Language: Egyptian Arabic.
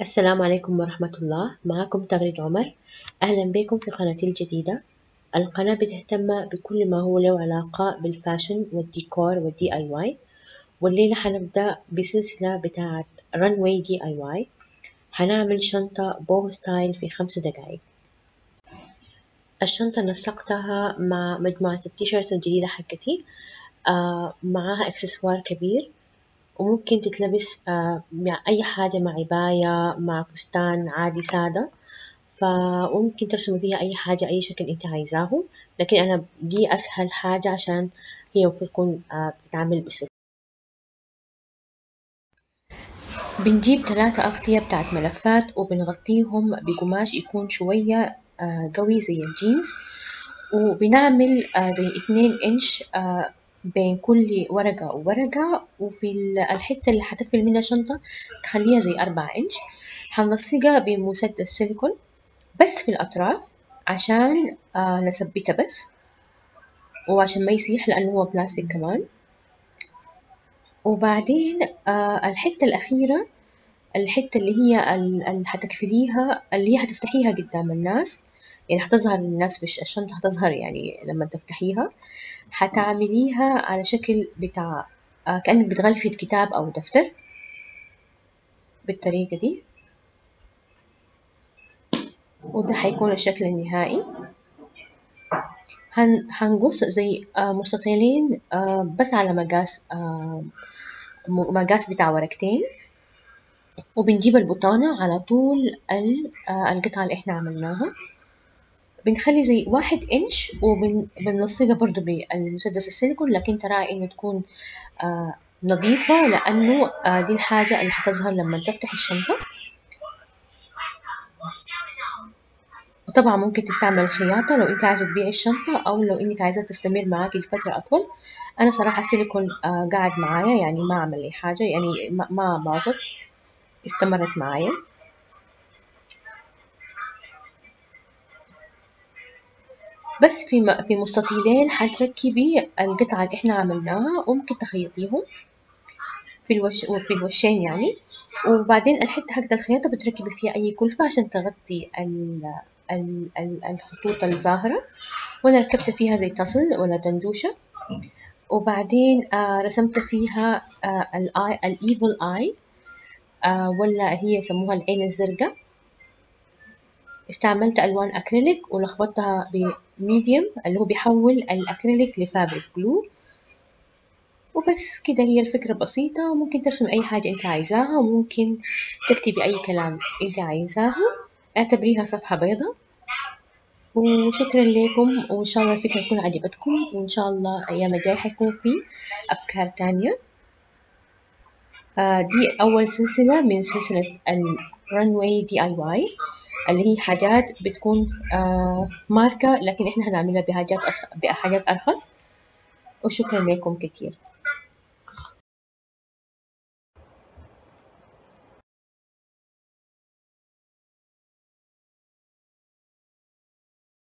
السلام عليكم ورحمة الله معكم تغريد عمر أهلا بكم في قناتي الجديدة القناة بتهتم بكل ما هو له علاقة بالفاشن والديكور والدي آي واي والليلة حنبدأ بسلسلة بتاعة رنوي دي آي واي حنعمل شنطة بوه ستايل في خمس دقايق الشنطة نسقتها مع مجموعة التيشيرتس الجديدة حقتي آه معاها اكسسوار كبير وممكن تتلبس آه، مع أي حاجة مع عباية مع فستان عادي سادة فممكن ترسمي فيها أي حاجة أي شكل أنت عايزاه لكن أنا دي أسهل حاجة عشان هي المفروض تكون آه، بتتعمل بسهولة بنجيب ثلاثة أغطية بتاعت ملفات وبنغطيهم بقماش يكون شوية آه، قوي زي الجينز وبنعمل زي اتنين إنش بين كل ورقة وورقة وفي الحتة اللي حتقفل منها شنطة تخليها زي أربعة إنش حنلصقها بمسدس سيليكون بس في الأطراف عشان آه نثبتها بس وعشان ما يسيح لأنه هو بلاستيك كمان وبعدين آه الحتة الأخيرة الحتة اللي هي اللي حتقفليها اللي هي حتفتحيها قدام الناس يعني حتظهر للناس بش الشنطة حتظهر يعني لما تفتحيها حتعمليها على شكل بتاع آه كأنك بتغلفي كتاب أو دفتر بالطريقة دي وده حيكون الشكل النهائي هن هنقص زي آه مستطيلين آه بس على مقاس آه مقاس بتاع ورقتين وبنجيب البطانة على طول القطعة اللي احنا عملناها بنخلي زي واحد إنش وبنلصقها برضو بالمسدس السيليكون لكن تراعي إنه تكون آه نظيفة لأنه آه دي الحاجة اللي حتظهر لما تفتح الشنطة وطبعا ممكن تستعمل الخياطة لو أنت عايزة تبيعي الشنطة أو لو إنك عايزة تستمر معاكي لفترة أطول أنا صراحة السيليكون آه قاعد معايا يعني ما عمل لي حاجة يعني ما باظت استمرت معايا بس في في مستطيلين حتركبي القطعة اللي احنا عملناها وممكن تخيطيهم في الوش في الوشين يعني وبعدين الحتة حقت الخياطة بتركبي فيها أي كلفة عشان تغطي ال ال ال الخطوط الظاهرة وأنا ركبت فيها زي تصل ولا دندوشة وبعدين آه رسمت فيها آه الآي الإيفل آي آه ولا هي يسموها العين الزرقاء استعملت ألوان أكريليك ولخبطتها بميديوم اللي هو بيحول الأكريليك لفابريك جلو وبس كده هي الفكرة بسيطة وممكن ترسم أي حاجة أنت عايزاها وممكن تكتبي أي كلام أنت عايزاه اعتبريها صفحة بيضة وشكرا لكم وإن شاء الله الفكرة تكون عجبتكم وإن شاء الله أيام الجاي حيكون في أفكار تانية آه دي أول سلسلة من سلسلة الرنوي دي آي واي اللي هي حاجات بتكون آه ماركة لكن إحنا هنعملها بحاجات أص... بحاجات أرخص وشكرا لكم كتير